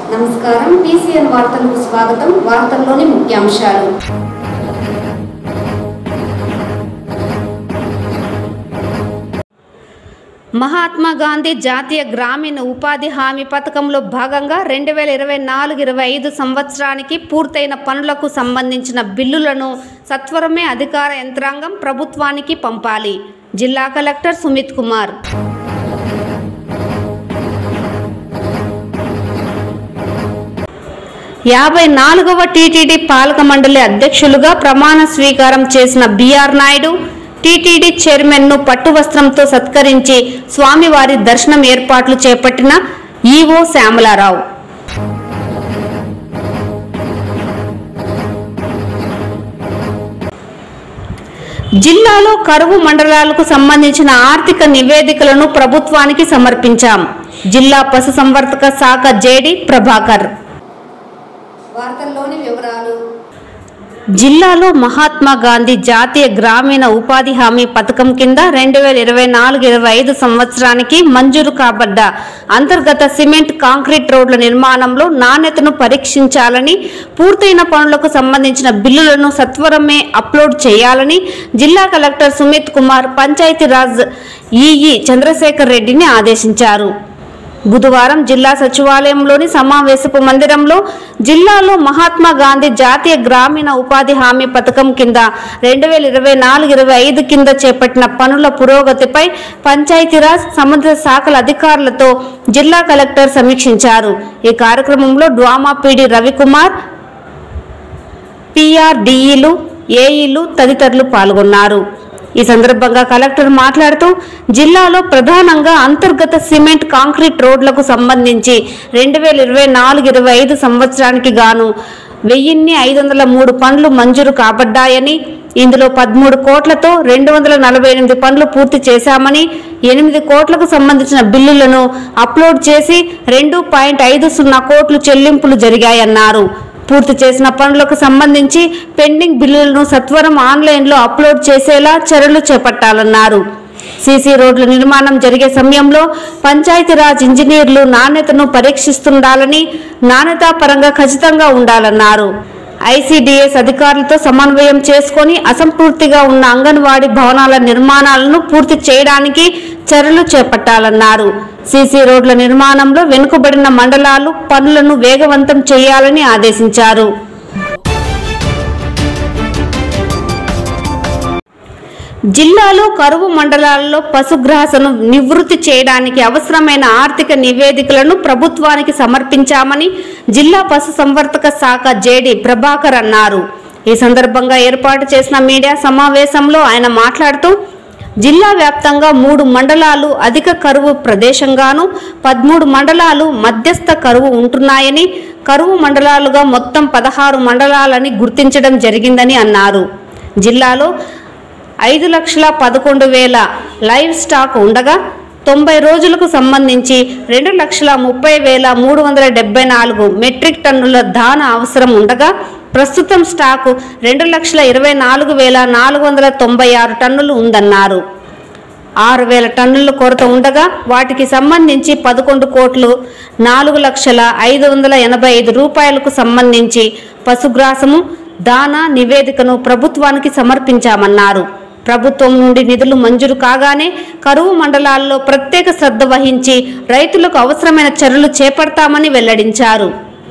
నమస్కారం టీసీఎన్ వార్తలకు స్వాగతం వార్తల్లోని ముఖ్యాంశాలు మహాత్మా గాంధీ జాతీయ గ్రామీణ ఉపాధి హామీ పథకంలో భాగంగా రెండు వేల ఇరవై నాలుగు ఇరవై ఐదు సంవత్సరానికి పూర్తయిన పనులకు సంబంధించిన బిల్లులను సత్వరమే అధికార యంత్రాంగం ప్రభుత్వానికి పంపాలి జిల్లా కలెక్టర్ సుమిత్ కుమార్ యాభై నాలుగవ టీటీడీ పాలక మండలి అధ్యక్షులుగా ప్రమాణ స్వీకారం చేసిన బిఆర్ నాయుడు టీటీడీ చైర్మన్ను పట్టు వస్త్రంతో సత్కరించి స్వామివారి దర్శనం ఏర్పాట్లు చేపట్టిన ఈవో శ్యామలారావు జిల్లాలో కరువు మండలాలకు సంబంధించిన ఆర్థిక నివేదికలను ప్రభుత్వానికి సమర్పించాం జిల్లా పశుసంవర్ధక శాఖ జేడి ప్రభాకర్ వార్తల్లోని వివరాలు జిల్లాలో మహాత్మా గాంధీ జాతీయ గ్రామీణ ఉపాధి హామీ పథకం కింద రెండు వేల ఇరవై నాలుగు ఇరవై ఐదు సంవత్సరానికి మంజూరు కాబడ్డ అంతర్గత సిమెంట్ కాంక్రీట్ రోడ్ల నిర్మాణంలో నాణ్యతను పరీక్షించాలని పూర్తయిన పనులకు సంబంధించిన బిల్లులను సత్వరమే అప్లోడ్ చేయాలని జిల్లా కలెక్టర్ సుమిత్ కుమార్ పంచాయతీరాజ్ ఈఈ చంద్రశేఖర్ రెడ్డిని ఆదేశించారు బుధవారం జిల్లా సచివాలయంలోని సమావేశపు మందిరంలో జిల్లాలో మహాత్మా గాంధీ జాతీయ గ్రామీణ ఉపాధి హామీ పథకం కింద రెండు వేల ఇరవై నాలుగు ఇరవై ఐదు కింద చేపట్టిన పనుల పురోగతిపై పంచాయతీరాజ్ సంబంధిత శాఖల అధికారులతో జిల్లా కలెక్టర్ సమీక్షించారు ఈ కార్యక్రమంలో డ్వామా పీడి రవికుమార్ పిఆర్డిఈలు ఏఈలు తదితరులు పాల్గొన్నారు ఈ సందర్భంగా కలెక్టర్ మాట్లాడుతూ జిల్లాలో ప్రధానంగా అంతర్గత సిమెంట్ కాంక్రీట్ రోడ్లకు సంబంధించి రెండు వేల ఇరవై నాలుగు ఇరవై ఐదు సంవత్సరానికి గాను వెయ్యిన్ని ఐదు వందల మూడు పనులు మంజూరు కాబడ్డాయని ఇందులో పదమూడు కోట్లతో రెండు వందల నలభై ఎనిమిది పనులు పూర్తి చేశామని ఎనిమిది కోట్లకు సంబంధించిన బిల్లులను అప్లోడ్ చేసి రెండు పాయింట్ ఐదు సున్నా కోట్లు చెల్లింపులు జరిగాయన్నారు పూర్తి చేసిన పనులకు సంబంధించి పెండింగ్ బిల్లులను సత్వరం ఆన్లైన్లో అప్లోడ్ చేసేలా చర్యలు చేపట్టాలన్నారు సీసీ రోడ్ల నిర్మాణం జరిగే సమయంలో పంచాయతీరాజ్ ఇంజనీర్లు నాణ్యతను పరీక్షిస్తుండాలని నాణ్యతా పరంగా ఖచ్చితంగా ఉండాలన్నారు ఐసీడీఎస్ అధికారులతో సమన్వయం చేసుకొని అసంపూర్తిగా ఉన్న అంగన్వాడీ భవనాల నిర్మాణాలను పూర్తి చేయడానికి చర్యలు చేపట్టాలన్నారు సీసీ రోడ్ల నిర్మాణంలో వెనుకబడిన మండలాలు పనులను వేగవంతం చేయాలని ఆదేశించారు జిల్లాలో కరువు మండలాల్లో పశుగ్రాసను నివృత్తి చేయడానికి అవసరమైన ఆర్థిక నివేదికలను ప్రభుత్వానికి సమర్పించామని జిల్లా పశుసంవర్ధక శాఖ జేడి ప్రభాకర్ అన్నారు ఈ సందర్భంగా ఏర్పాటు చేసిన మీడియా సమావేశంలో ఆయన మాట్లాడుతూ జిల్లా వ్యాప్తంగా మూడు మండలాలు అధిక కరువు ప్రదేశంగాను పదమూడు మండలాలు మధ్యస్థ కరువు ఉంటున్నాయని కరువు మండలాలుగా మొత్తం పదహారు మండలాలని గుర్తించడం జరిగిందని అన్నారు జిల్లాలో ఐదు లక్షల పదకొండు వేల లైవ్ స్టాక్ ఉండగా తొంభై రోజులకు సంబంధించి రెండు లక్షల ముప్పై వేల మూడు వందల డెబ్బై నాలుగు మెట్రిక్ టన్నుల దాన అవసరం ఉండగా ప్రస్తుతం స్టాకు రెండు లక్షల ఇరవై నాలుగు వేల నాలుగు వందల తొంభై ఆరు టన్నులు ఉందన్నారు ఆరు వేల టన్నుల కొరత ఉండగా వాటికి సంబంధించి పదకొండు కోట్లు నాలుగు లక్షల ఐదు వందల ఎనభై ఐదు రూపాయలకు సంబంధించి పశుగ్రాసము దానా నివేదికను ప్రభుత్వానికి సమర్పించామన్నారు ప్రభుత్వం నుండి నిధులు మంజూరు కాగానే కరువు మండలాల్లో ప్రత్యేక శ్రద్ధ వహించి రైతులకు అవసరమైన చర్యలు చేపడతామని వెల్లడించారు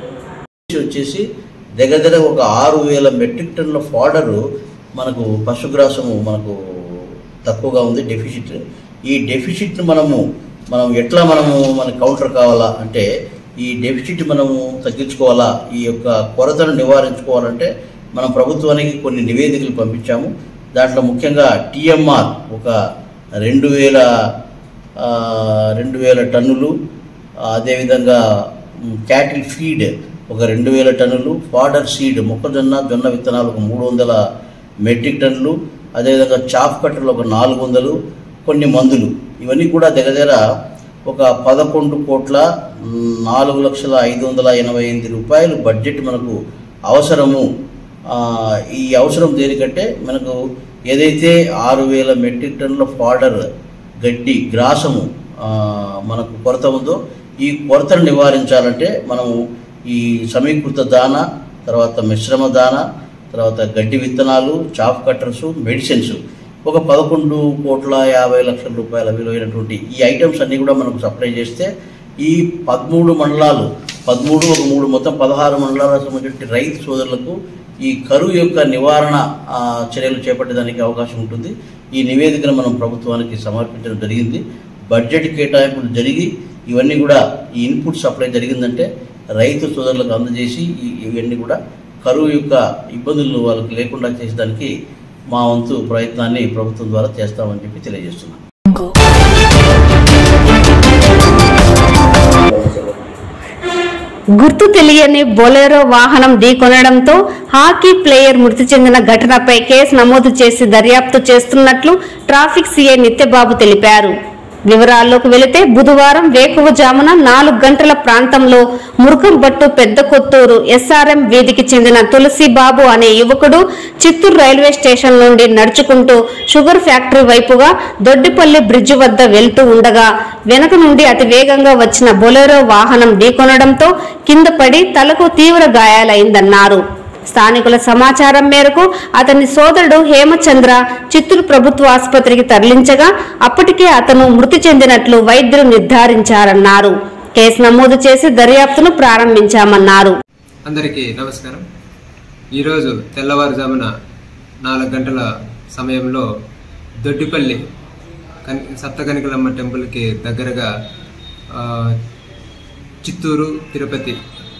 వచ్చేసి దగ్గర దగ్గర ఒక ఆరు వేల మెట్రిక్ టన్నుల ఫాడరు మనకు పశుగ్రాసము మనకు తక్కువగా ఉంది డెఫిసిట్ ఈ డెఫిసిట్ను మనము మనం ఎట్లా మనము మన కౌంటర్ కావాలా అంటే ఈ డెఫిసిట్ మనము తగ్గించుకోవాలా ఈ యొక్క కొరతను నివారించుకోవాలంటే మనం ప్రభుత్వానికి కొన్ని నివేదికలు పంపించాము దాంట్లో ముఖ్యంగా టిఎంఆర్ ఒక రెండు వేల ఆ, రెండు వేల టన్నులు ఆ, అదేవిధంగా మ్, క్యాటిల్ ఫీడ్ ఒక రెండు వేల టన్నులు ఫాడర్ సీడ్ మొక్కజొన్న జొన్న విత్తనాలు ఒక మూడు వందల మెట్రిక్ టన్నులు అదేవిధంగా చాఫ్ కట్టలు ఒక నాలుగు వందలు కొన్ని మందులు ఇవన్నీ కూడా దగ్గర దగ్గర ఒక పదకొండు కోట్ల మ్, నాలుగు లక్షల ఐదు వందల ఎనభై ఎనిమిది రూపాయలు బడ్జెట్ మనకు అవసరము ఆ, ఈ అవసరం దేనికంటే మనకు ఏదైతే ఆరు వేల మెట్రిక్ టన్నుల ఫాడర్ గడ్డి గ్రాసము ఆ, మనకు కొరత ఉందో ఈ కొరతను నివారించాలంటే మనము ఈ సమీకృత దాన తర్వాత మిశ్రమ దాన తర్వాత గడ్డి విత్తనాలు చాప్ కట్టర్స్ మెడిసిన్స్ ఒక పదకొండు కోట్ల యాభై లక్షల రూపాయల విలువైనటువంటి ఈ ఐటమ్స్ అన్నీ కూడా మనకు సప్లై చేస్తే ఈ పదమూడు మండలాలు పదమూడు ఒక మూడు మొత్తం పదహారు మండలాలకు సంబంధించిన రైతు సోదరులకు ఈ కరువు యొక్క నివారణ ఆ, చర్యలు చేపట్టడానికి అవకాశం ఉంటుంది ఈ నివేదికను మనం ప్రభుత్వానికి సమర్పించడం జరిగింది బడ్జెట్ కేటాయింపులు జరిగి ఇవన్నీ కూడా ఈ ఇన్పుట్ సప్లై జరిగిందంటే రైతు సోదరులకు అందజేసి ఈ- ఇవన్నీ కూడా కరువు యొక్క ఇబ్బందులు వాళ్ళకి లేకుండా చేసేదానికి మా వంతు ప్రయత్నాన్ని ప్రభుత్వం ద్వారా చేస్తామని చెప్పి తెలియజేస్తున్నాను గుర్తు తెలియని బొలెరో వాహనం ఢీకొనడంతో హాకీ ప్లేయర్ మృతి చెందిన ఘటనపై కేసు నమోదు చేసి దర్యాప్తు చేస్తున్నట్లు ట్రాఫిక్ సీఐ నిత్యబాబు తెలిపారు వివరాల్లోకి వెళితే బుధవారం వేకువజామున నాలుగు గంటల ప్రాంతంలో మురుకంపట్టు పెద్ద కొత్తూరు ఎస్ఆర్ఎం వీధికి చెందిన తులసిబాబు అనే యువకుడు చిత్తూరు రైల్వే స్టేషన్ నుండి నడుచుకుంటూ షుగర్ ఫ్యాక్టరీ వైపుగా దొడ్డిపల్లి బ్రిడ్జి వద్ద వెళ్తూ ఉండగా వెనక నుండి అతి వేగంగా వచ్చిన బొలెరో వాహనం ఢీకొనడంతో కింద పడి తలకు తీవ్ర గాయాలైందన్నారు స్థానికుల సమాచారం మేరకు అతని సోదరుడు హేమచంద్ర చిత్తూరు ప్రభుత్వ ఆసుపత్రికి తరలించగా అప్పటికే అతను మృతి చెందినట్లు వైద్యులు నిర్ధారించారన్నారు కేసు నమోదు చేసి దర్యాప్తును ప్రారంభించామన్నారు అందరికీ నమస్కారం ఈరోజు తెల్లవారుజామున నాలుగు గంటల సమయంలో దొడ్డిపల్లి కన్ సప్తకనికలమ్మ టెంపుల్కి దగ్గరగా ఆ, చిత్తూరు తిరుపతి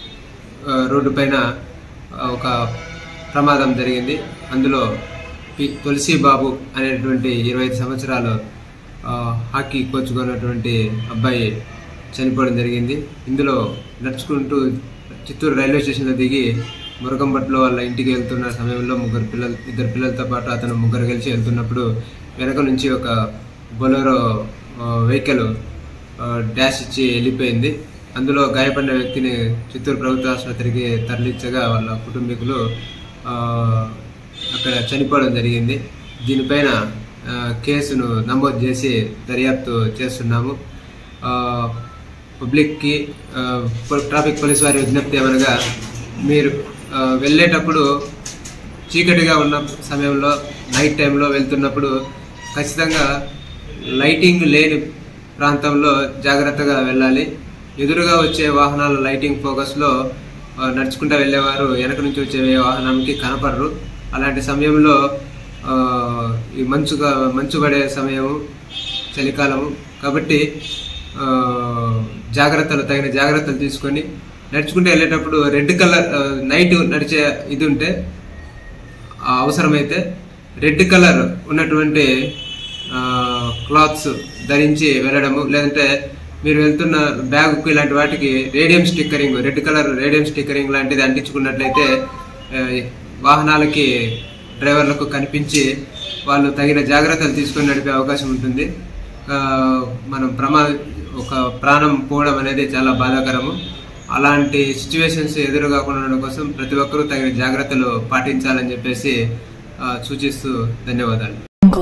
ఆ, రోడ్డు పైన ఆ, ఒక ప్రమాదం జరిగింది అందులో పి తులసి బాబు అనేటువంటి ఇరవై ఐదు సంవత్సరాలు ఆ, హాకీ కోచ్ కొన్నటువంటి అబ్బాయి చనిపోవడం జరిగింది ఇందులో నడుచుకుంటూ చిత్తూరు రైల్వే స్టేషన్లో దిగి మురగంపట్లో వాళ్ళ ఇంటికి వెళ్తున్న సమయంలో ముగ్గురు పిల్లలు ఇద్దరు పిల్లలతో పాటు అతను ముగ్గురు కలిసి వెళ్తున్నప్పుడు వెనక నుంచి ఒక బొలెరో ఆ, వెహికల్ ఆ, డాష్ ఇచ్చి వెళ్ళిపోయింది అందులో గాయపడిన వ్యక్తిని చిత్తూరు ప్రభుత్వ ఆసుపత్రికి తరలించగా వాళ్ళ కుటుంబీకులు ఆ, అక్కడ చనిపోవడం జరిగింది దీనిపైన ఆ, కేసును నమోదు చేసి దర్యాప్తు చేస్తున్నాము ఆ, పబ్లిక్కి ఆ, పో- ట్రాఫిక్ పోలీస్ వారి విజ్ఞప్తి ఏమనగా మీరు ఆ, వెళ్ళేటప్పుడు చీకటిగా ఉన్న సమయంలో నైట్ టైంలో వెళ్తున్నప్పుడు ఖచ్చితంగా లైటింగ్ లేని ప్రాంతంలో జాగ్రత్తగా వెళ్ళాలి ఎదురుగా వచ్చే వాహనాల లైటింగ్ ఫోకస్లో ఆ, నడుచుకుంటూ వెళ్ళేవారు వెనక నుంచి వచ్చే వాహనానికి కనపడరు అలాంటి సమయంలో ఆ, ఈ మంచుగా మంచు పడే సమయము చలికాలము కాబట్టి ఆ, జాగ్రత్తలు తగిన జాగ్రత్తలు తీసుకొని నడుచుకుంటూ వెళ్ళేటప్పుడు రెడ్ కలర్ ఆ, నైట్ నడిచే ఇది ఉంటే ఆ, అవసరమైతే రెడ్ కలర్ ఉన్నటువంటి క్లాత్స్ ధరించి వెళ్ళడము లేదంటే మీరు వెళ్తున్న బ్యాగ్కు ఇలాంటి వాటికి radium stickering red colour radium stickering లాంటిది అంటించుకున్నట్లయితే ఆ, వాహనాలకి డ్రైవర్లకు కనిపించి వాళ్ళు తగిన జాగ్రత్తలు తీసుకొని నడిపే అవకాశం ఉంటుంది ఆ, మనం ప్రమా ఒక ప్రాణం పోవడం అనేది చాలా బాధాకరము అలాంటి సిచ్యువేషన్స్ ఎదురు కాకుండా ఉండడం కోసం ప్రతి ఒక్కరూ తగిన జాగ్రత్తలు పాటించాలని చెప్పేసి ఆ, సూచిస్తూ ధన్యవాదాలు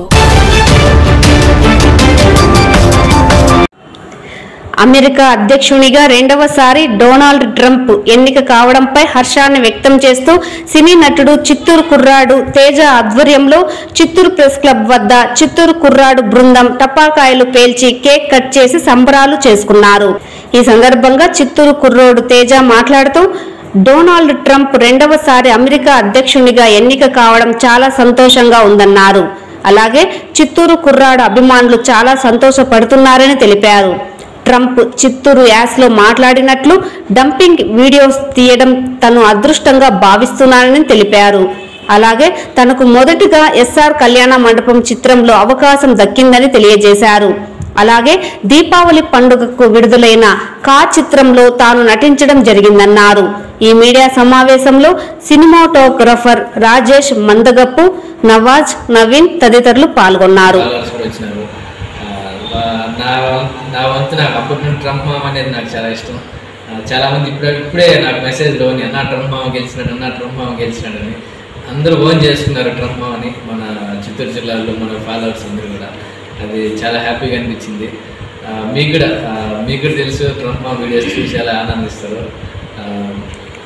అమెరికా అధ్యక్షునిగా రెండవసారి డొనాల్డ్ ట్రంప్ ఎన్నిక కావడంపై హర్షాన్ని వ్యక్తం చేస్తూ సినీ నటుడు చిత్తూరు కుర్రాడు తేజ ఆధ్వర్యంలో చిత్తూరు ప్రెస్ క్లబ్ వద్ద చిత్తూరు కుర్రాడు బృందం టపాకాయలు పేల్చి కేక్ కట్ చేసి సంబరాలు చేసుకున్నారు ఈ సందర్భంగా చిత్తూరు కుర్రోడు తేజ మాట్లాడుతూ డొనాల్డ్ ట్రంప్ రెండవసారి అమెరికా అధ్యక్షునిగా ఎన్నిక కావడం చాలా సంతోషంగా ఉందన్నారు అలాగే చిత్తూరు కుర్రాడు అభిమానులు చాలా సంతోషపడుతున్నారని తెలిపారు ట్రంప్ చిత్తూరు యాస్లో మాట్లాడినట్లు డంపింగ్ వీడియోస్ తీయడం తను అదృష్టంగా భావిస్తున్నానని తెలిపారు అలాగే తనకు మొదటిగా ఎస్ఆర్ కళ్యాణ మండపం చిత్రంలో అవకాశం దక్కిందని తెలియజేశారు అలాగే దీపావళి పండుగకు విడుదలైన కా చిత్రంలో తాను నటించడం జరిగిందన్నారు ఈ మీడియా సమావేశంలో సినిమాటోగ్రఫర్ రాజేష్ మందగప్పు నవాజ్ నవీన్ తదితరులు పాల్గొన్నారు కాలర్స్ కూడా వచ్చినారు ఆ, వా- నా వం- నా వంతు నాకు అప్పటి నుండి ట్రంప్ మామ అనేది నాకు చాలా ఇష్టం ఆ, చాలా మంది ఇప్పుడు ఇప్పుడే నాకు మెసేజ్లో అన్న ట్రంప్ మామ గెలిచినాడు అన్న ట్రంప్ మామ గెలిచినాడు అని అందరూ ఓన్ చేసుకున్నారు ట్రంప్ మామని మన చిత్తూరు జిల్లాలో మన ఫాలోవర్స్ అందరూ కూడా అది చాలా హ్యాపీగా అనిపించింది ఆ, మీకు కూడా ఆ, మీకు కూడా తెలుసు ట్రంప్ మామ వీడియోస్ చూసి చాలా ఆనందిస్తారు ఆ,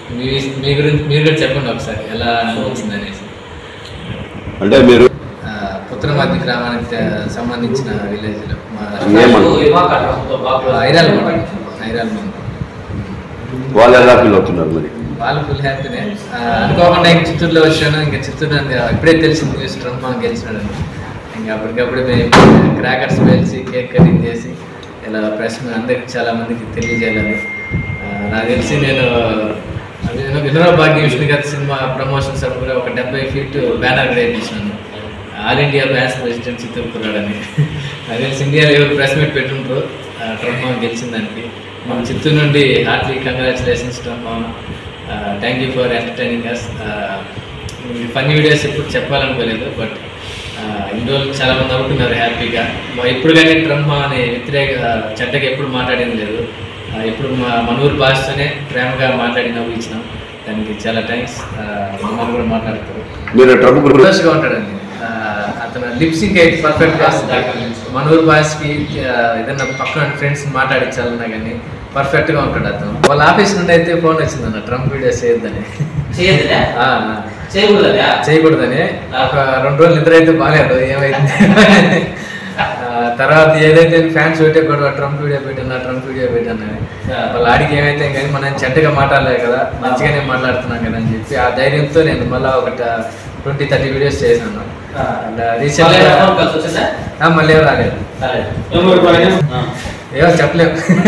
మీ మీ గురించి మీరు కూడా చెప్పండి ఒకసారి ఎలా వచ్చింది అనేసి అంటే మీరు ఆ, పుత్రమద్ది గ్రామానికి చ- సంబంధించిన విలేజ్లో మా ఏమంటారు? ఐరాల ఐరాల మండలం వాళ్ళు ఎలా ఫీల్ అవుతున్నారు మరి వాళ్ళు ఫుల్ హ్యాపీనే ఆ, అనుకోకుండా ఇంక చిత్తూరులో వచ్చాను ఇంకా చిత్తూరు అంటే ఇప్పుడే తెలిసింది న్యూస్ ట్రంప్ గెలిచినాడని ఇంకా అప్పటికప్పుడు మేము క్రాకర్స్ పేల్చి కేక్ కటింగ్ చేసి ఇలా ప్రెస్ అందరికి చాలా మందికి తెలియజేయాలని ఆ, నాకు తెలిసి నేను అది నేను వినోద భాగ్య విష్ణు గారి సినిమా ప్రమోషన్స్ అప్పుడు కూడా ఒక డెబ్బై ఫీట్ బ్యానర్ వేయించాను all India fans president Chittoor కుర్రాడని నాకు తెలిసి ఇండియాలో ఎవరు ప్రెస్ మీట్ పెట్టుంటారు ఆ, ట్రంప్ గెలిచిన దానికి మన చిత్తూరు నుండి heartly congratulations Trump thank you for entertaining us funny videos ఎప్పుడు చెప్పాలనుకోలేదు బట్ ఇన్ని రోజులు చాలా మంది నవ్వుకున్నారు హ్యాపీగా మా ఇప్పుడు కానీ ట్రంప్ అనే వ్యతిరేక చెడ్డగా ఎప్పుడు మాట్లాడింది లేదు ఆ, ఇప్పుడు మా మన ఊరు భాషతోనే ప్రేమగా మాట్లాడి నవ్వించినాం దానికి చాలా థ్యాంక్స్ మమ్మల్ని కూడా మాట్లాడతారు మీరు ట్రంప్ గురించి సంతోషంగా ఉంటాడండి ఆ, అతను లిప్సింగ్ అయితే పర్ఫెక్ట్ వస్తుంది మన ఊరు భాషకి ఆ, ఏదైనా పక్కన ఫ్రెండ్స్ మాట్లాడించాలన్నా కానీ పర్ఫెక్ట్గా ఉంటాడు అతను వాళ్ళ ఆఫీస్ నుండి అయితే ఫోన్ వచ్చిందన్న ట్రంప్ వీడియోస్ చేయొద్దని చేయొద్దురా? ఆ, చేయకూడదా చేయకూడదని ఒక రెండు రోజులు నిద్ర అయితే బాగాలేదు ఏమైంది ఆ, తర్వాత ఏదైతే ఫ్యాన్స్ పెట్టే గొడవ ట్రంప్ వీడియో పెట్టినా ట్రంప్ వీడియో పెట్టాను వాళ్ళ ఆడికి ఏమైతే కానీ మనం చెడ్డగా మాట్లాడలేదు కదా మంచిగానే మాట్లాడుతున్నాం కదా అని చెప్పి ఆ ధైర్యంతో నేను మళ్ళీ ఒక ట్వంటీ థర్టీ వీడియోస్ చేశాను అండ్ మళ్ళీ రీసెంట్గా ఫోన్ కలిసి వచ్చిందా? మళ్ళీ ఎవరు రాలేదు సరే. ఆ. ఏమో చెప్పలేము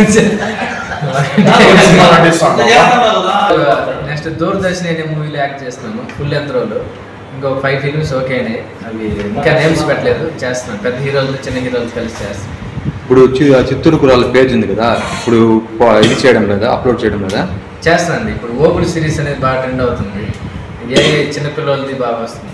నెక్స్ట్ దూరదర్శన్ అనే మూవీలో యాక్ట్ చేస్తున్నాను ఫుల్ లెంత్ రోల్ ఇంకో ఫైవ్ ఫిల్మ్స్ ఓకే అయినాయి అవి ఇంకా నేమ్స్ పెట్టలేదు చేస్తున్నాను పెద్ద హీరోలు చిన్న హీరోలు కలిసి చేస్తున్నాను ఇప్పుడు చి- చిత్తూరు కురాల పేజ్ ఉంది కదా ఇప్పుడు ప- ఇది చేయడం లేదా అప్లోడ్ చేయడం లేదా చేస్తున్నాను ఇప్పుడు ఓపుడు సిరీస్ అనేది బాగా ట్రెండ్ అవుతుంది ఏ చిన్నపిల్లలది బాగా వస్తుంది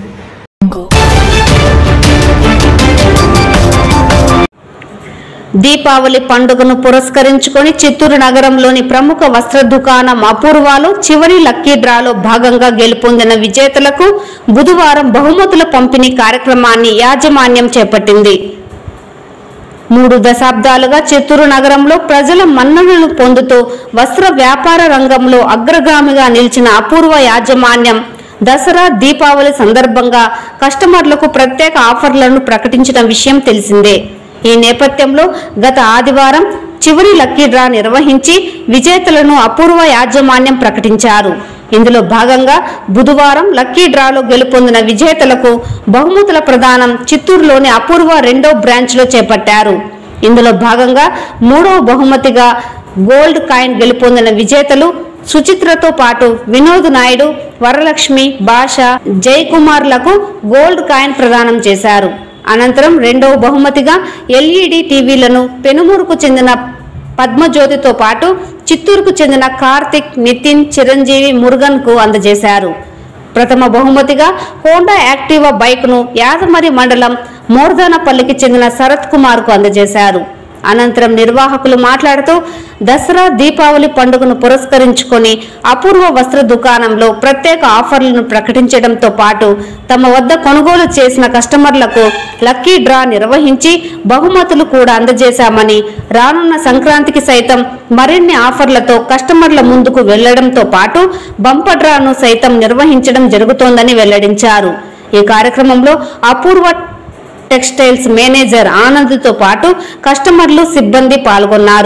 దీపావళి పండుగను పురస్కరించుకొని చిత్తూరు నగరంలోని ప్రముఖ వస్త్ర దుకాణం అపూర్వాలో చివరి లక్కీ డ్రాలో భాగంగా గెలుపొందిన విజేతలకు బుధవారం బహుమతుల పంపిణీ కార్యక్రమాన్ని యాజమాన్యం చేపట్టింది మూడు దశాబ్దాలుగా చిత్తూరు నగరంలో ప్రజల మన్ననలు పొందుతూ వస్త్ర వ్యాపార రంగంలో అగ్రగామిగా నిలిచిన అపూర్వ యాజమాన్యం దసరా దీపావళి సందర్భంగా కస్టమర్లకు ప్రత్యేక ఆఫర్లను ప్రకటించిన విషయం తెలిసిందే ఈ నేపథ్యంలో గత ఆదివారం చివరి లక్కీ డ్రా నిర్వహించి విజేతలను అపూర్వ యాజమాన్యం ప్రకటించారు ఇందులో భాగంగా బుధవారం లక్కీ డ్రాలో గెలుపొందిన విజేతలకు బహుమతుల ప్రదానం చిత్తూరులోని అపూర్వ రెండో బ్రాంచ్లో చేపట్టారు ఇందులో భాగంగా మూడవ బహుమతిగా గోల్డ్ కాయిన్ గెలుపొందిన విజేతలు సుచిత్రతో పాటు వినోద్ నాయుడు వరలక్ష్మి భాష జయకుమార్లకు గోల్డ్ కాయిన్ ప్రదానం చేశారు అనంతరం రెండవ బహుమతిగా ఎల్ఈడి టీవీలను పెనుమూరుకు చెందిన పద్మజ్యోతితో పాటు చిత్తూరుకు చెందిన కార్తిక్ నితిన్ చిరంజీవి మురుగన్ కు అందజేశారు ప్రథమ బహుమతిగా హోండా యాక్టివా బైక్ ను యాదమరి మండలం మోర్దానపల్లికి చెందిన శరత్ కుమార్ కు అందజేశారు అనంతరం నిర్వాహకులు మాట్లాడుతూ దసరా దీపావళి పండుగను పురస్కరించుకొని అపూర్వ వస్త్ర దుకాణంలో ప్రత్యేక ఆఫర్లను ప్రకటించడంతో పాటు తమ వద్ద కొనుగోలు చేసిన కస్టమర్లకు లక్కీ డ్రా నిర్వహించి బహుమతులు కూడా అందజేశామని రానున్న సంక్రాంతికి సైతం మరిన్ని ఆఫర్లతో కస్టమర్ల ముందుకు వెళ్లడంతో పాటు బంపర్ డ్రాను సైతం నిర్వహించడం జరుగుతోందని వెల్లడించారు ఈ కార్యక్రమంలో అపూర్వ టెక్స్టైల్స్ మేనేజర్ ఆనంద్తో పాటు కస్టమర్లు సిబ్బంది పాల్గొన్నారు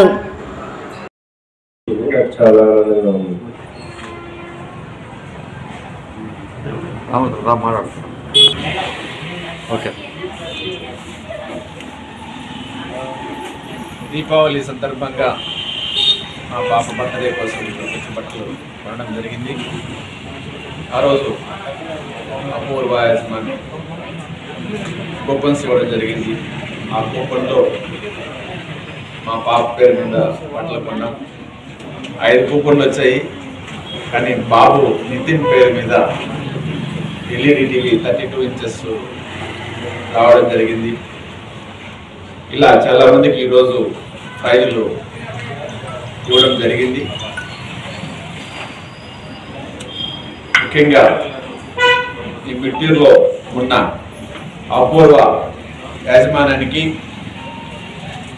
చాలా ఆనందంగా ఉంది అవును రా మాట్లాడు ఓకే దీపావళి సందర్భంగా మా పాప బర్త్డే కోసం కొంచెం బట్టలు కొనడం జరిగింది ఆ రోజు అపూర్వ యజమాని కూపన్స్ ఇవ్వడం జరిగింది ఆ కూపన్లో మా పాప పేరు మీద బట్టలు కొన్నాం ఐదు కూపన్లు వచ్చాయి కానీ బాబు నితిన్ పేరు మీద LED TV thirty two inches రావడం జరిగింది ఇలా చాలా మందికి ఈరోజు ప్రైజులు ఇవ్వడం జరిగింది ముఖ్యంగా ఈ మిట్టూరులో ఉన్న అపూర్వ యాజమాన్యానికి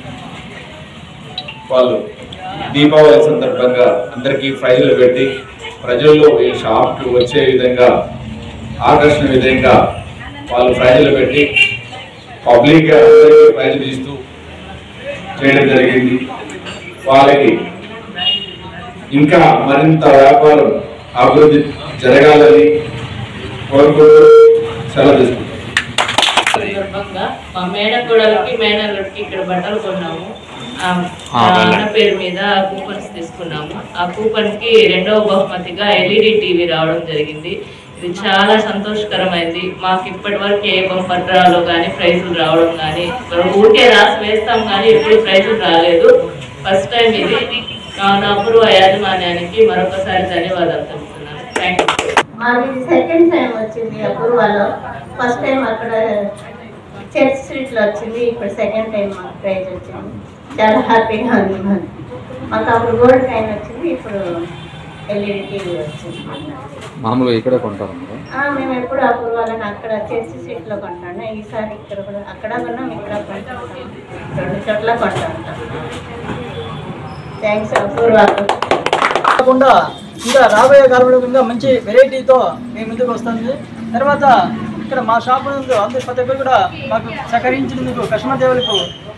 వాళ్ళు దీపావళి సందర్భంగా అందరికీ ప్రైజులు పెట్టి ప్రజల్లో ఈ షాప్కి వచ్చే విధంగా ఆకర్షణ విధంగా వాళ్ళు ప్రైజులు పెట్టి పబ్లిక్గా అందరికీ ప్రైజులు ఇస్తూ చేయడం జరిగింది వాళ్ళకి ఇంకా మరింత వ్యాపారం అభివృద్ధి జరగాలని కోరుకుంటూ సెలవు తీసుకుంటాం సందర్భంగా మా మేనకోడలకి మేనల్లుడికి ఇక్కడ బట్టలు కొన్నాము ఆ ఆ, ఆ వెళ్ళండి. అన్న పేరు మీద కూపన్స్ తీసుకున్నాము ఆ కూపన్స్ కి రెండవ బహుమతిగా ఎల్ఈడి టీవీ రావడం జరిగింది ఇది చాలా సంతోషకరమైంది మాకు ఇప్పటి వరకు ఏ బొమ్మపత్రాలు కానీ ప్రైజులు రావడం కానీ ఊరికే రాసి వేస్తాం కానీ ఎప్పుడు ప్రైజులు రాలేదు ఫస్ట్ టైం ఇది నా నా అపూర్వ యాజమాన్యానికి మరొకసారి ధన్యవాదాలు తెలుపుతున్నాను థ్యాంక్ యూ మాది సెకండ్ టైం వచ్చింది అపూర్వాలో ఫస్ట్ టైం అక్కడ చర్చ్ స్ట్రీట్ లో వచ్చింది ఇప్పుడు సెకండ్ టైం మాకు ప్రైజ్ వచ్చింది చాలా హ్యాపీగా ఉంది మాకు మాకు అప్పుడు గోల్డ్ కాయిన్ వచ్చింది ఇప్పుడు ఎల్ఈడి టీవీ వచ్చింది మామూలుగా ఇక్కడే కొంటారు మీరు? ఆ, మేము ఎప్పుడు అపూర్వాలని అక్కడ చర్చ్ స్ట్రీట్ లో కొంటాను ఈసారి ఇక్కడ కూడా అక్కడ కొన్నాం ఇక్కడ కొంటాం రెండు చోట్ల కొంటాం థ్యాంక్స్ అపూర్వాకు కాకుండా ఇంకా రాబోయే కాలంలో ఇంకా మంచి వెరైటీతో మీ ముందుకు వస్తుంది తర్వాత ఇక్కడ మా షాప్ నందు అందరు ప్రతి ఒక్కరు కూడా మాకు సహకరించినందుకు కస్టమర్ దేవులకు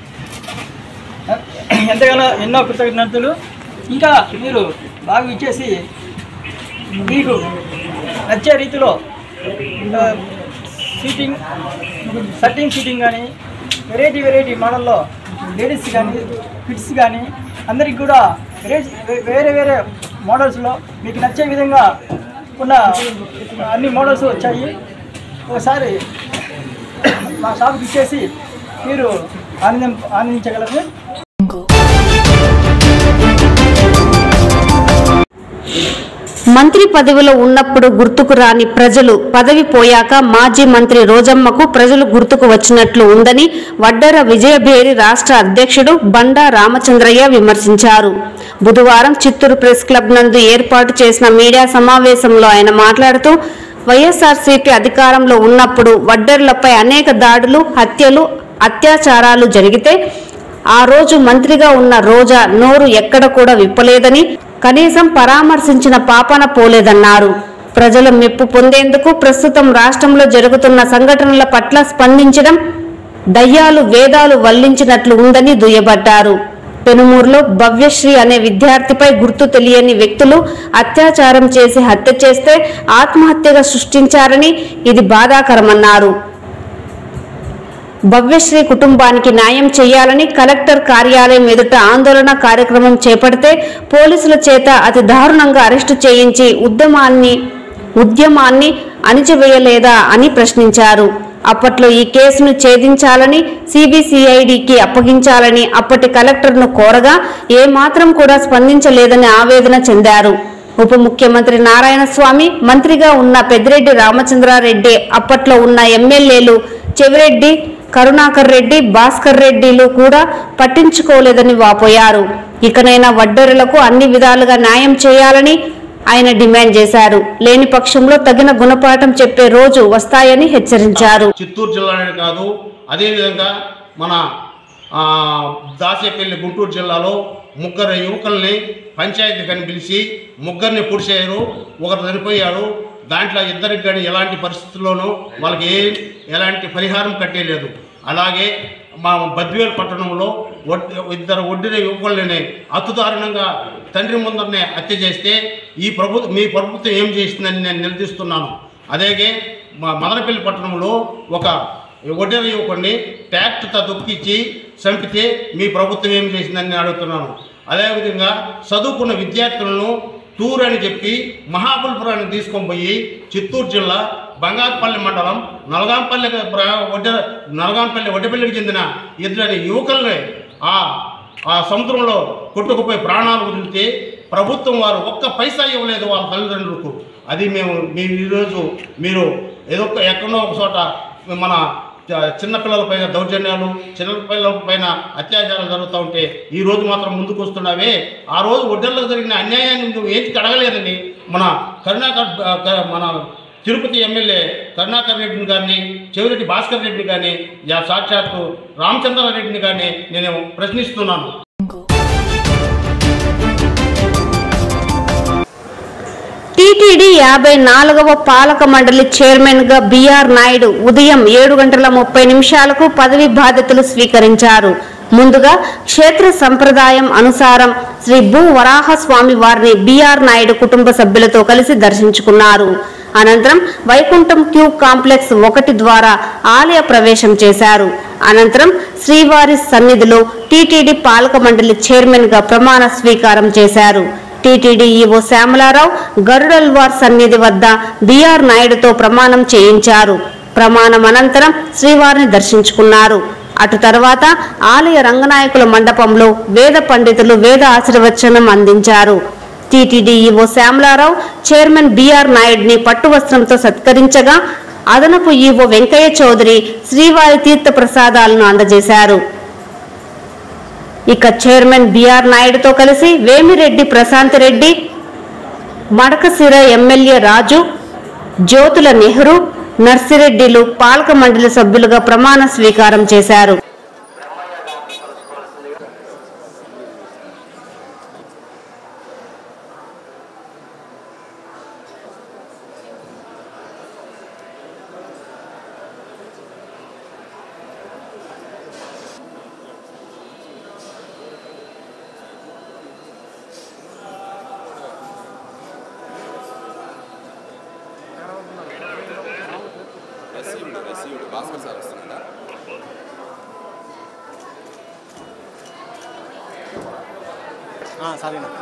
ఎంతగానో ఎన్నో కృతజ్ఞతలు ఇంకా మీరు బాగా ఇచ్చేసి మీకు నచ్చే రీతిలో ఆ, సీటింగ్ సట్టింగ్ సీటింగ్ కానీ వెరైటీ వెరైటీ మోడల్లో లేడీస్ కానీ కిడ్స్ కానీ అందరికి కూడా వెరైటీ వేరే వేరే మోడల్స్లో మీకు నచ్చే విధంగా ఉన్న అన్ని మోడల్స్ వచ్చాయి ఒకసారి మా షాప్కి ఇచ్చేసి మీరు ఆనందం ఆనందించగలరు మంత్రి పదవిలో ఉన్నప్పుడు గుర్తుకు రాని ప్రజలు పదవి పోయాక మాజీ మంత్రి రోజమ్మకు ప్రజలు గుర్తుకు వచ్చినట్లు ఉందని వడ్డర విజయభేరి రాష్ట్ర అధ్యక్షుడు బండా రామచంద్రయ్య విమర్శించారు బుధవారం చిత్తూరు ప్రెస్ క్లబ్ నందు ఏర్పాటు చేసిన మీడియా సమావేశంలో ఆయన మాట్లాడుతూ వైఎస్ఆర్సీపీ అధికారంలో ఉన్నప్పుడు వడ్డర్లపై అనేక దాడులు హత్యలు అత్యాచారాలు జరిగితే ఆ రోజు మంత్రిగా ఉన్న రోజా నోరు ఎక్కడ కూడా విప్పలేదని కనీసం పరామర్శించిన పాపన పోలేదన్నారు ప్రజల మెప్పు పొందేందుకు ప్రస్తుతం రాష్ట్రంలో జరుగుతున్న సంఘటనల పట్ల స్పందించడం దయ్యాలు వేదాలు వల్లించినట్లు ఉందని దుయ్యబట్టారు పెనుమూరులో భవ్యశ్రీ అనే విద్యార్థిపై గుర్తు తెలియని వ్యక్తులు అత్యాచారం చేసి హత్య చేస్తే ఆత్మహత్యగా సృష్టించారని ఇది బాధాకరమన్నారు భవ్యశ్రీ కుటుంబానికి న్యాయం చేయాలని కలెక్టర్ కార్యాలయం ఎదుట ఆందోళన కార్యక్రమం చేపడితే పోలీసుల చేత అతి దారుణంగా అరెస్టు చేయించి ఉద్యమాన్ని ఉద్యమాన్ని అణిచివేయలేదా అని ప్రశ్నించారు అప్పట్లో ఈ కేసును ఛేదించాలని సిబిసిఐడికి అప్పగించాలని అప్పటి కలెక్టర్ను కోరగా ఏ మాత్రం కూడా స్పందించలేదని ఆవేదన చెందారు ఉప ముఖ్యమంత్రి నారాయణ స్వామి మంత్రిగా ఉన్న పెద్దిరెడ్డి రామచంద్రారెడ్డి అప్పట్లో ఉన్న ఎమ్మెల్యేలు చెవిరెడ్డి కరుణాకర్ రెడ్డి భాస్కర్ రెడ్డిలు కూడా పట్టించుకోలేదని వాపోయారు ఇకనైనా వడ్డరులకు అన్ని విధాలుగా న్యాయం చేయాలని ఆయన డిమాండ్ చేశారు లేని పక్షంలో తగిన గుణపాఠం చెప్పే రోజు వస్తాయని హెచ్చరించారు చిత్తూరు జిల్లానే కాదు అదేవిధంగా మన ఆ, దాసేపల్లి గుంటూరు జిల్లాలో ముగ్గురు యువకుల్ని పంచాయతీ కని పిలిచి ముగ్గురిని పొడిచారు ఒకరు చనిపోయారు దాంట్లో ఇద్దరికి కానీ ఎలాంటి పరిస్థితుల్లోనూ వాళ్ళకి ఏ ఎలాంటి పరిహారం కట్టేయలేదు అలాగే మా బద్వేలు పట్టణంలో వడ్ ఇద్దరు ఒడ్డిన యువకులని అతుదారుణంగా తండ్రి ముందరనే హత్య చేస్తే ఈ ప్రభుత్వం మీ ప్రభుత్వం ఏం చేసిందని నేను నిలదీస్తున్నాను అలాగే మా మదనపల్లి పట్టణంలో ఒక ఒడ్డెర యువకుడిని ట్యాక్టర్తో దొక్కించి చంపితే మీ ప్రభుత్వం ఏం చేసిందని నేను అడుగుతున్నాను అదేవిధంగా చదువుకున్న విద్యార్థులను టూర్ అని చెప్పి మహాబలిపురాన్ని తీసుకొని పోయి చిత్తూరు జిల్లా బంగారుపల్లి మండలం నలగాంపల్లి ప్ర- ఒడ్డ నలగాంపల్లి ఒడ్డపల్లికి చెందిన ఇద్దరు యువకుల్ని ఆ ఆ సముద్రంలో కొట్టుకుపోయి ప్రాణాలు వదిలితే ప్రభుత్వం వారు ఒక్క పైసా ఇవ్వలేదు వాళ్ళ తల్లిదండ్రులకు అది మేము మేము ఈరోజు మీరు ఏదో ఒక ఎక్కడో ఒక చోట మన చ- చిన్నపిల్లల పైన దౌర్జన్యాలు చిన్నపిల్లల పైన అత్యాచారాలు జరుగుతూ ఉంటే ఈ రోజు మాత్రం ముందుకు వస్తున్నావే ఆ రోజు ఒడ్డర్లకు జరిగిన అన్యాయాన్ని నువ్వు ఏంటి కడగలేదని మన కరుణాకర్ ఆ, క- మన తిరుపతి ఎమ్మెల్యే కరుణాకర్ రెడ్డిని కానీ చెవిరెడ్డి భాస్కర్ రెడ్డిని కానీ యా సాక్షాత్తు రామచంద్రారెడ్డిని కానీ నేను ప్రశ్నిస్తున్నాను టీటీడీ యాభై నాలుగవ పాలక మండలి చైర్మన్ గా బిఆర్ నాయుడు ఉదయం ఏడు గంటల ముప్పై నిమిషాలకు పదవి బాధ్యతలు స్వీకరించారు ముందుగా క్షేత్ర సంప్రదాయం అనుసారం శ్రీ భూ వరాహ స్వామి వారిని బిఆర్ నాయుడు కుటుంబ సభ్యులతో కలిసి దర్శించుకున్నారు అనంతరం వైకుంఠం క్యూ కాంప్లెక్స్ ఒకటి ద్వారా ఆలయ ప్రవేశం చేశారు అనంతరం శ్రీవారి సన్నిధిలో టీటీడీ పాలక మండలి చైర్మన్ గా ప్రమాణ స్వీకారం చేశారు టీటీడీ ఈవో శ్యామలారావు గరుడల్వార్ సన్నిధి వద్ద బిఆర్ నాయుడుతో ప్రమాణం చేయించారు ప్రమాణం అనంతరం శ్రీవారిని దర్శించుకున్నారు అటు తర్వాత ఆలయ రంగనాయకుల మండపంలో వేద పండితులు వేద ఆశీర్వచనం అందించారు TTD EO Shyamala Rao chairman BR నాయుడిని పట్టు వస్త్రంతో సత్కరించగా అదనపు ఈవో వెంకయ్య చౌదరి శ్రీవారి తీర్థ ప్రసాదాలను అందజేశారు ఇక చైర్మన్ బిఆర్ నాయుడుతో కలిసి వేమిరెడ్డి ప్రశాంత్ రెడ్డి మడకసిర ఎమ్మెల్యే రాజు జ్యోతుల నెహ్రూ నర్సిరెడ్డిలు పాలక మండలి సభ్యులుగా ప్రమాణ స్వీకారం చేశారు సరేనా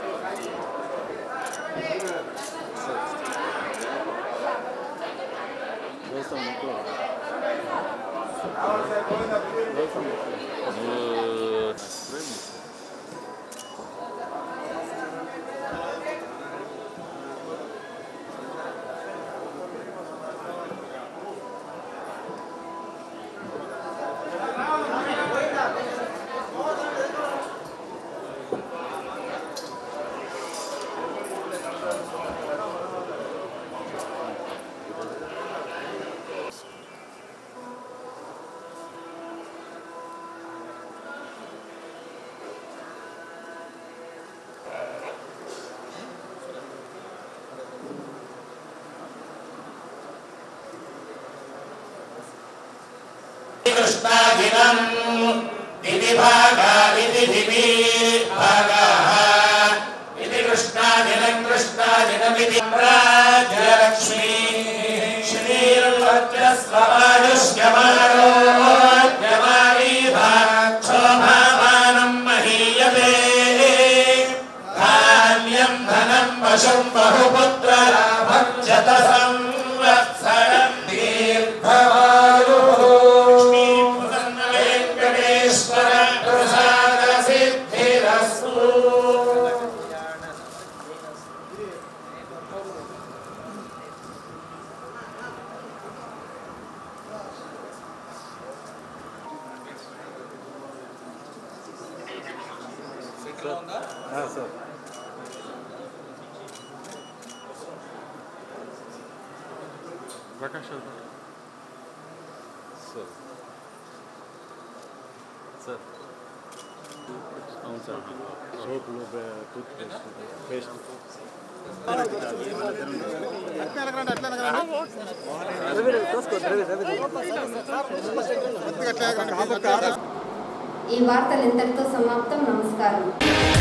कृष्णाखिलम् इति भागा इति दिवि भागाः इति कृष्णाखिलम् कृष्णाखिलमिति राज्यलक्ष्मी श्रीर्वज्रस्वमानुष्यमारोग्यमारीभाक्षोभामानम् महीयते धान्यम् धनम् वशम् बहुपुत्रलाभम् शत संवत्सरम् दीर्घमायुः వెంకటేశ్వర ప్రసాద సిద్ధిరస్తు సార్ ప్రకాష్ సార్ సార్ అవును సార్ సోపులు టూత్ పేస్ట్ పేస్ట్ ఈ వార్తలు ఇంతటితో సమాప్తం నమస్కారం